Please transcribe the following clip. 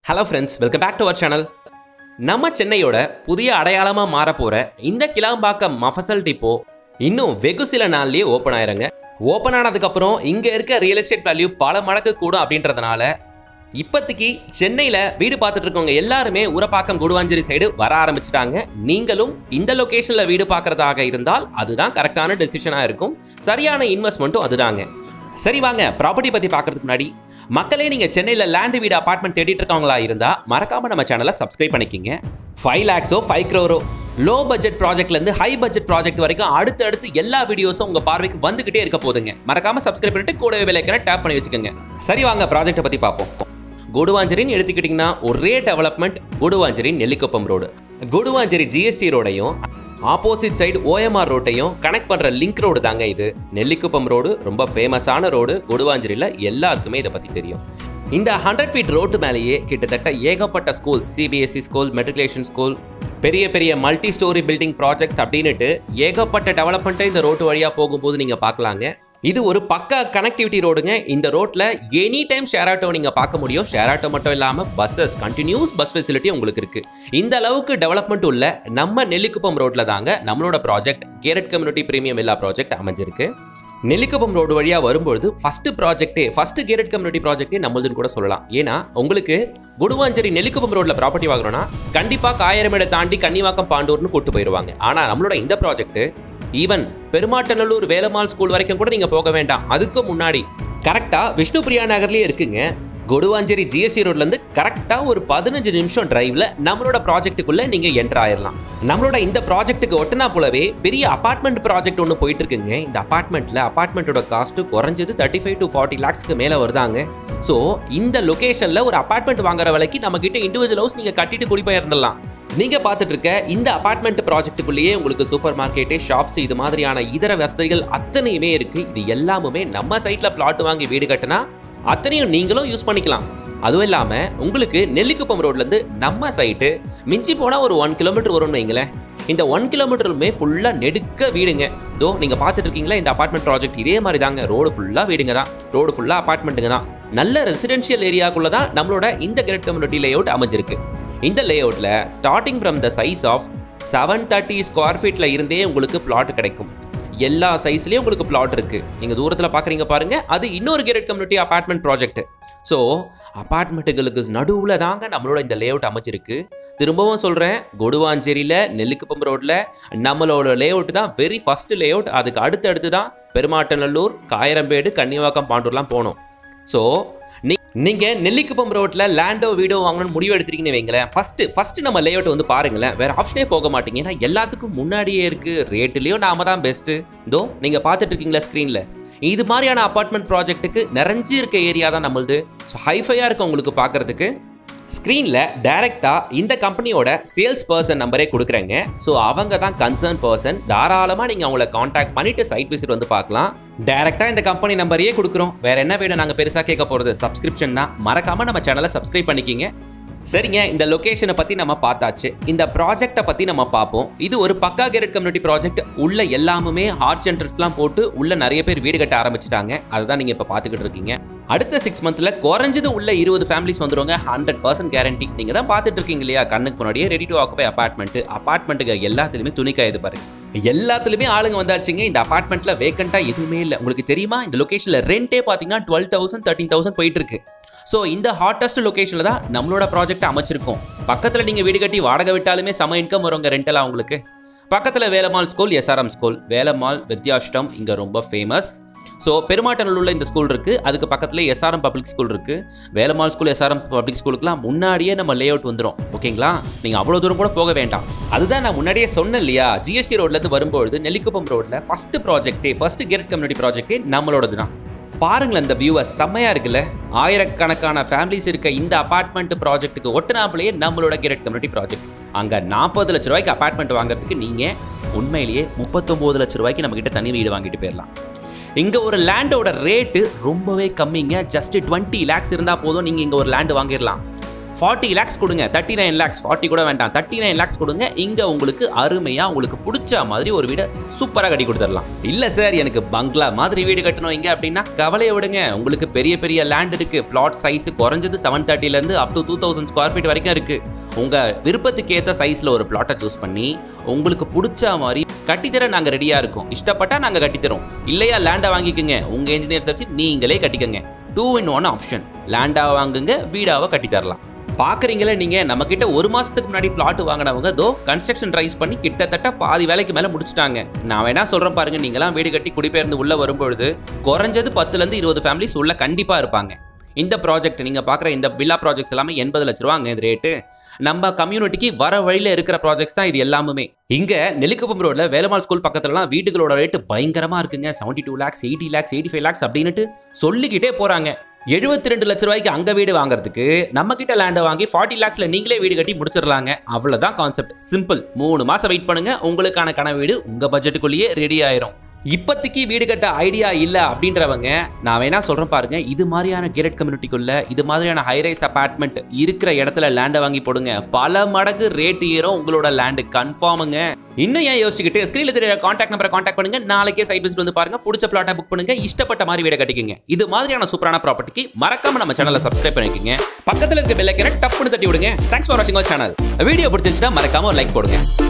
hello friends welcome back to our channel நம்ம சென்னையோட புதிய அடையாளமாக மாற போகிற இந்த கிளாம்பாக்கம் மஃபசல் டிப்போ இன்னும் வெகு சில நாள்லயே ஓப்பன் ஆயிருங்க ஓப்பன் ஆனதுக்கப்புறம் இங்கே இருக்க ரியல் எஸ்டேட் வேல்யூ பல மடங்கு கூடும் அப்படின்றதுனால இப்போதைக்கு சென்னையில் வீடு பார்த்துட்டு இருக்கவங்க எல்லாருமே உரப்பாக்கம் குடுவாஞ்சேரி சைடு வர ஆரம்பிச்சிட்டாங்க நீங்களும் இந்த லொக்கேஷனில் வீடு பார்க்குறதாக இருந்தால் அதுதான் கரெக்டான டெசிஷனாக இருக்கும் சரியான இன்வெஸ்ட்மெண்ட்டும் அதுதாங்க சரி வாங்க ப்ராப்பர்ட்டி பற்றி பார்க்கறதுக்கு முன்னாடி மக்களே நீங்கள் சென்னையில் லேண்ட் வீடு அபார்ட்மெண்ட் தேடிட்டு இருக்கவங்களா இருந்தால் மறக்காம நம்ம சேனலை சப்ஸ்கிரைப் பண்ணிக்கிங்க ஃபைவ் லேக்ஸோ ஃபைவ் க்ரோரோ லோ பட்ஜெட் ப்ராஜெக்ட்லேருந்து ஹை பட்ஜெட் ப்ராஜெக்ட் வரைக்கும் அடுத்தடுத்து எல்லா வீடியோஸும் உங்கள் பார்வைக்கு வந்துகிட்டே இருக்க போதுங்க மறக்காம சப்ஸ்கிரைப் பண்ணிட்டு கூடவே விலைக்கான டேப் பண்ணி வச்சுக்கோங்க சரி வாங்க ப்ராஜெக்ட்டை பற்றி பார்ப்போம் கொடுவாஞ்சேரின்னு எடுத்துக்கிட்டிங்கன்னா ஒரே development Guduvancheri Nellikuppam road Guduvancheri GST ரோடையும் ஆப்போசிட் சைடு ஓஎம்ஆர் ரோட்டையும் கனெக்ட் பண்ணுற லிங்க் ரோடு தாங்க இது நெல்லிக்குப்பம் ரோடு ரொம்ப ஃபேமஸான ரோடு கொடுவாஞ்சேரியில் எல்லாருக்குமே இதை பற்றி தெரியும் இந்த ஹண்ட்ரட் ஃபீட் ரோட்டு மேலேயே கிட்டத்தட்ட ஏகப்பட்ட school CBSE school matriculation school பெரிய பெரிய மல்டி ஸ்டோரி பில்டிங் ப்ராஜெக்ட்ஸ் அப்படின்னுட்டு ஏகப்பட்ட டெவலப்மெண்ட்டை இந்த ரோட்டு வழியாக போகும்போது நீங்கள் பார்க்கலாங்க இது ஒரு பக்கா கனெக்டிவிட்டி ரோடுங்க இந்த ரோட்ல எனி டைம் ஷேர் ஆட்டோ நீங்க பார்க்க முடியும் ஷேர் ஆட்டோ மட்டும் இல்லாம பஸ்ஸஸ் கண்டினியூஸ் பஸ் ஃபெசிலிட்டி உங்களுக்கு இருக்கு இந்த அளவுக்கு டெவலப்மெண்ட் உள்ள நம்ம நெல்லிக்குப்பம் ரோட்ல தாங்க நம்மளோட project carat community premium villa project அமைஞ்சிருக்கு நெல்லிக்குப்பம் ரோடு வழியா வரும்பொழுது ஃபர்ஸ்ட் ப்ராஜெக்டே ஃபர்ஸ்ட் கேரட் கம்யூனிட்டி ப்ராஜெக்டே நம்மளுதுன்னு கூட சொல்லலாம் ஏன்னா உங்களுக்கு குடுவாஞ்சேரி நெல்லிக்குப்பம் ரோட்ல ப்ராப்பர்ட்டி வாங்குறோம்னா கண்டிப்பா காயிரமேடை தாண்டி கன்னிவாக்கம் பாண்டூர்னு கூட்டு போயிருவாங்க ஆனா நம்மளோட இந்த project even Perumattunallur Velammal school வரைக்கும் கூட நீங்க போக வேண்டாம் அதுக்கு முன்னாடி கரெக்டா விஷ்ணு பிரியா நகர்லயே இருக்குங்க கொடுவாஞ்சேரி ஜிஎஸ்டி ரோட்ல இருந்து கரெக்டா ஒரு பதினஞ்சு நிமிஷம் டிரைவ்ல நம்மளோட ப்ராஜெக்ட்டுக்குள்ள நீங்க என்டர் ஆயிடலாம் நம்மளோட இந்த ப்ராஜெக்ட்டுக்கு ஒட்டினா போலவே பெரிய அபார்ட்மெண்ட் ப்ராஜெக்ட் ஒன்று போயிட்டு இருக்குங்க இந்த அபார்ட்மெண்ட்ல அபார்ட்மெண்ட்டோட காஸ்ட் குறைஞ்சது தேர்ட்டி ஃபைவ் டு ஃபார்ட்டி லேக்ஸ்க்கு மேல வருதாங்க ஸோ இந்த லொகேஷன்ல ஒரு அபார்ட்மெண்ட் வாங்குற விலைக்கு நம்ம கிட்ட இண்டிவிஜுவல் ஹவுஸ் நீங்க கட்டிட்டு குடி போயிருந்துடலாம் நீங்க பார்த்துட்டு இருக்க இந்த அபார்ட்மெண்ட் ப்ராஜெக்ட்டுக்குள்ளேயே உங்களுக்கு சூப்பர் மார்க்கெட்டு ஷாப்ஸ் இது மாதிரியான இதர வசதிகள் அத்தனையுமே இருக்கு இது எல்லாமுமே நம்ம சைட்ல பிளாட் வாங்கி வீடு கட்டினா அத்தனையும் நீங்களும் யூஸ் பண்ணிக்கலாம் அதுவும் இல்லாம உங்களுக்கு நெல்லிக்குப்பம் ரோட்ல இருந்து நம்ம சைட்டு மிஞ்சி போனா ஒரு ஒன் கிலோமீட்டர் வரும்னு வைங்களேன் இந்த ஒன் கிலோமீட்டருமே ஃபுல்லா நெடுக்க வீடுங்க தோ நீங்க பார்த்துட்டு இருக்கீங்களா இந்த அபார்ட்மெண்ட் ப்ராஜெக்ட் இதே மாதிரி தாங்க ரோடு ஃபுல்லா வீடுங்க தான் ரோடு ஃபுல்லா அபார்ட்மெண்ட்டுங்க தான் நல்ல ரெசிடென்ஷியல் ஏரியாக்குள்ள தான் நம்மளோட இந்த கிரெட் கம்யூனிட்டி லேஅவுட் அமைஞ்சிருக்கு இந்த லேஅவுட்ல starting from the size of seven thirty square ஃபீட்ல இருந்தே உங்களுக்கு பிளாட் கிடைக்கும் எல்லா சைஸ்லயும் உங்களுக்கு பிளாட் இருக்கு நீங்க தூரத்துல பாக்குறீங்க பாருங்க அது இன்னொரு carat community apartment project so அபார்ட்மெண்ட்டுகளுக்கு நடுவில் தாங்க நம்மளோட இந்த லேஅவுட் அமைச்சிருக்கு திரும்பவும் சொல்கிறேன் கொடுவாஞ்சேரியில் நெல்லிக்குப்பம் ரோட்டில் நம்மளோட லேஅவுட் தான் வெரி ஃபர்ஸ்ட் லேஅவுட் அதுக்கு அடுத்து அடுத்து தான் பெருமாட்டநல்லூர் காயரம்பேடு கன்னிவாக்கம் பாண்டூர்லாம் போனோம் ஸோ நீ நீங்கள் நெல்லிக்குப்பம் ரோட்டில் லேண்டோ வீடோ வாங்கணும்னு முடிவு எடுத்துட்டீங்கன்னு வைங்களேன் ஃபஸ்ட்டு ஃபஸ்ட்டு நம்ம லேஅவுட் வந்து பாருங்களேன் வேறு ஆப்ஷனே போக மாட்டீங்க ஏன்னா எல்லாத்துக்கும் முன்னாடியே இருக்குது ரேட்டுலேயும் நாம தான் பெஸ்ட்டு இதோ நீங்கள் பார்த்துட்டு இருக்கீங்களா ஸ்க்ரீனில் இது மாதிரியான அப்பார்ட்மெண்ட் ப்ராஜெக்ட்டுக்கு நிறைஞ்சு இருக்க ஏரியா தான் நம்மளுது ஸோ ஹைஃபையாக இருக்க உங்களுக்கு பார்க்குறதுக்கு ஸ்க்ரீனில் டைரெக்டாக இந்த கம்பெனியோட சேல்ஸ் பர்சன் நம்பரே கொடுக்குறேங்க ஸோ அவங்க தான் கன்சர்ன் பர்சன் தாராளமாக நீங்கள் அவங்கள காண்டாக்ட் பண்ணிட்டு சைட் விசிட் வந்து பார்க்கலாம் டைரெக்டாக இந்த கம்பெனி நம்பரையே கொடுக்குறோம் வேற என்ன வேணும் நாங்கள் பெருசாக கேட்க போகிறது சப்ஸ்கிரிப்ஷன் தான் மறக்காமல் நம்ம சேனலை சப்ஸ்கிரைப் பண்ணிக்கிங்க சரிங்க இந்த லொகேஷனை பற்றி நம்ம பார்த்தாச்சு இந்த ப்ராஜெக்டை பற்றி நம்ம பார்ப்போம் இது ஒரு பக்கா கேரட் கம்யூனிட்டி ப்ராஜெக்ட் உள்ள எல்லாமுமே ஹார்ட் சென்டர்ஸ்லாம் போட்டு உள்ள நிறைய பேர் வீடு கட்ட ஆரம்பிச்சிட்டாங்க அதை தான் நீங்கள் இப்போ பார்த்துக்கிட்டு இருக்கீங்க அடுத்த சிக்ஸ் மந்த்தில் குறைஞ்சது உள்ள இருபது ஃபேமிலிஸ் வந்துருவாங்க ஹண்ட்ரட் பர்சன்ட் கேரண்டி நீங்கள் தான் பார்த்துட்டு இருக்கீங்க இல்லையா கண்ணுக்கு முன்னாடியே ரெடி டு ஆக்குபை அப்பார்ட்மெண்ட் அப்பார்ட்மெண்ட்டுக்கு எல்லாத்துலேயுமே துணி காயுது பாருங்க எல்லாத்துலயுமே ஆளுங்க வந்தாச்சுங்க இந்த அபார்ட்மெண்ட்ல வேக்கண்டா எதுவுமே இல்லை உங்களுக்கு தெரியுமா இந்த லொகேஷன்ல ரெண்டே பார்த்தீங்கன்னா டுவெல் தௌசண்ட் தேர்ட்டின் தௌசண்ட் போயிட்டு இருக்கு ஸோ இந்த ஹாட்டஸ்ட் லொகேஷனில் தான் நம்மளோட ப்ராஜெக்ட் அமைச்சிருக்கோம் பக்கத்தில் நீங்கள் வீடு கட்டி வாடகை விட்டாலுமே சம இன்கம் வருங்க ரெண்டலாக உங்களுக்கு பக்கத்தில் Velammal school SRM school Velammal Vidyashram இங்கே ரொம்ப ஃபேமஸ் ஸோ பெருமாட்டநல்லூரில் இந்த ஸ்கூல் இருக்குது அதுக்கு பக்கத்தில் எஸ்ஆர்எம் பப்ளிக் ஸ்கூல் இருக்குது வேலம்மாள் ஸ்கூல் எஸ்ஆர்எம் பப்ளிக் ஸ்கூலுக்குலாம் முன்னாடியே நம்ம லே அவுட் வந்துடும் ஓகேங்களா நீங்கள் அவ்வளோ தூரம் கூட போக வேண்டாம் அதுதான் நான் முன்னாடியே சொன்னேன் இல்லையா ஜிஎஸ்டி ரோட்லேருந்து வரும்பொழுது நெல்லிக்குப்பம் ரோட்டில் ஃபஸ்ட்டு ப்ராஜெக்டே ஃபஸ்ட்டு கேரட் கம்யூனிட்டி ப்ராஜெக்டே நம்மளோடது தான் பாருங்களேன் இந்த வியூவை செம்மையா இருக்குல்ல ஆயிரக்கணக்கான ஃபேமிலிஸ் இருக்க இந்த அபார்ட்மெண்ட் ப்ராஜெக்ட்டுக்கு ஒட்டுனாப்பிலேயே நம்மளோட கேரட் கம்யூனிட்டி ப்ராஜெக்ட் அங்கே நாற்பது லட்ச ரூபாய்க்கு அபார்ட்மெண்ட் வாங்குறதுக்கு நீங்கள் உண்மையிலேயே முப்பத்தொம்போது லட்ச ரூபாய்க்கு நம்மக்கிட்ட தனி வீடு வாங்கிட்டு போயிடலாம் இங்கே ஒரு லேண்டோட ரேட்டு ரொம்பவே கம்மிங்க ஜஸ்ட் டுவெண்ட்டி லேக்ஸ் இருந்தால் போதும் நீங்கள் இங்கே ஒரு லேண்டு வாங்கிடலாம் ஃபார்ட்டி லேக்ஸ் கொடுங்க தேர்ட்டி நைன் லேக்ஸ் ஃபார்ட்டி கூட வேண்டாம் தேர்ட்டி நைன் லேக்ஸ் கொடுங்க இங்க உங்களுக்கு அருமையா உங்களுக்கு பிடிச்ச மாதிரி ஒரு வீடை சூப்பரா கட்டி கொடுத்துடலாம் இல்ல சார் எனக்கு பங்களா மாதிரி வீடு கட்டணும் இங்க அப்படின்னா கவலையை விடுங்க உங்களுக்கு பெரிய பெரிய லேண்ட் இருக்கு பிளாட் சைஸ் குறைஞ்சது செவன் தேர்ட்டில இருந்து up to two thousand square feet வரைக்கும் இருக்கு உங்க விருப்பத்துக்கு ஏத்த சைஸ்ல ஒரு பிளாட்டை சூஸ் பண்ணி உங்களுக்கு பிடிச்ச மாதிரி கட்டித்தர நாங்க ரெடியா இருக்கோம் இஷ்டப்பட்டா நாங்க கட்டித்தரோம் இல்லையா லேண்டை வாங்கிக்கோங்க உங்க இன்ஜினியர்ஸ் வச்சு நீங்களே கட்டிக்கங்க டூ இன் ஒன் ஆப்ஷன் லேண்டாவை வாங்குங்க வீடாவை கட்டி தரலாம் பாக்குறீங்களே நீங்க நம்ம கிட்ட ஒரு மாசத்துக்கு முன்னாடி பிளாட் வாங்கினவங்க தோ கன்ஸ்ட்ரக்ஷன் ரைஸ் பண்ணி கிட்டத்தட்ட பாதி வேலைக்கு மேல முடிச்சிட்டாங்க நான் வேணா சொல்றேன் பாருங்க நீங்களாம் வீடு கட்டி குடிபெயர்ந்து உள்ள வரும்பொழுது குறைஞ்சது பத்துல இருந்து இருபது ஃபேமிலிஸ் உள்ள கண்டிப்பா இருப்பாங்க இந்த ப்ராஜெக்ட் நீங்க பாக்குற இந்த வில்லா ப்ராஜெக்ட்ஸ் எல்லாமே எண்பது லட்ச ரூபாங்க இது ரேட்டு நம்ம கம்யூனிட்டிக்கு வர வழியில இருக்கிற ப்ராஜெக்ட்ஸ் தான் இது எல்லாமே இங்க நெல்லிக்குப்பம் ரோட்ல வேலம்மாள் ஸ்கூல் பக்கத்துலலாம் வீடுகளோட ரேட்டு பயங்கரமா இருக்குங்க seventy two lakhs eighty lakhs eighty five lakhs அப்படின்னுட்டு சொல்லிக்கிட்டே போறாங்க எழுபத்தி ரெண்டு லட்ச ரூபாய்க்கு அங்க வீடு வாங்குறதுக்கு நம்ம கிட்ட லேண்டை வாங்கி ஃபார்ட்டி லேக்ஸ்ல நீங்களே வீடு கட்டி முடிச்சிடலாங்க அவ்வளவுதான் கான்செப்ட் சிம்பிள் மூணு மாசம் வெயிட் பண்ணுங்க உங்களுக்கான கன வீடு உங்க பட்ஜெட்டுக்குள்ளேயே ரெடி ஆயிரும் இப்போதைக்கு வீடு கட்ட ஐடியா இல்ல அப்படின்றவங்க நான் வேணா சொல்றேன் பாருங்க இது மாதிரியான கேரட் கம்யூனிட்டிக்குள்ள இது மாதிரியான ஹைரைஸ் அபார்ட்மெண்ட் இருக்கிற இடத்துல லேண்டை வாங்கி போடுங்க பல மடங்கு ரேட் ஏறும் உங்களோட லேண்டு கன்ஃபார்முங்க இன்னும் ஏன் யோசிச்சுக்கிட்டு ஸ்கிரீன்ல தெரியற காண்டாக்ட் நம்பரை காண்டாக்ட் பண்ணுங்க நாளைக்கே சைட் விசிட் வந்து பாருங்க பிடிச்ச பிளாட்டை புக் பண்ணுங்க இஷ்டப்பட்ட மாதிரி வீடை கட்டிக்கங்க இது மாதிரியான சூப்பரான ப்ராப்பர்ட்டிக்கு மறக்காம நம்ம சேனலை சப்ஸ்கிரைப் பண்ணிக்கங்க பக்கத்துல இருக்க பெல் ஐக்கனை டப்புன்னு தட்டி விடுங்க தேங்க்ஸ் ஃபார் வாட்சிங் அவர் சேனல் வீடியோ பிடிச்சிருந்துச்சுன்னா மறக்காம ஒரு லைக் போடுங்க